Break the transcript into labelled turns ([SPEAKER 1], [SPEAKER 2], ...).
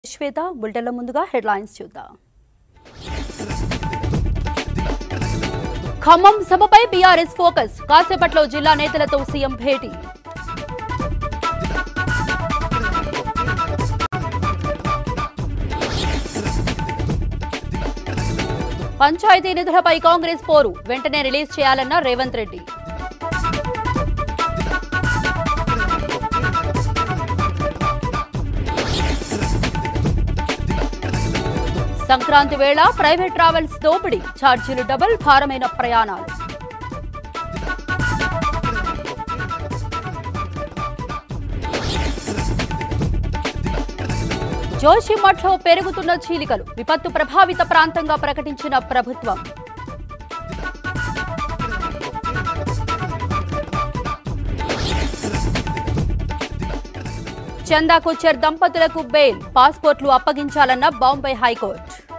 [SPEAKER 1] శ్వేత బులెటిన్ల ముందుగా హెడ్లైన్స్ చూద్దాం Khammam సభపై BRS focus కాసేపట్లో జిల్లా నేతలతో సీఎం భేటీ పంచాయతీ నిధులపై కాంగ్రెస్ పోరు వెంటనే రిలీజ్ చేయాలన్న రేవంత్ రెడ్డి సంక్రాంతి వేళ ప్రైవేట్ ట్రావెల్స్ దోపిడీ ఛార్జీలు డబుల్ భారమైన ప్రయాణాలు జోషిమఠ్లో పెరుగుతున్న చీలికలు విపత్తు ప్రభావిత ప్రాంతంగా ప్రకటించిన ప్రభుత్వం చందా కొచ్చర్ దంపతులకు బెయిల్ పాస్పోర్ట్లు అప్పగించాలన్న బాంబే హైకోర్టు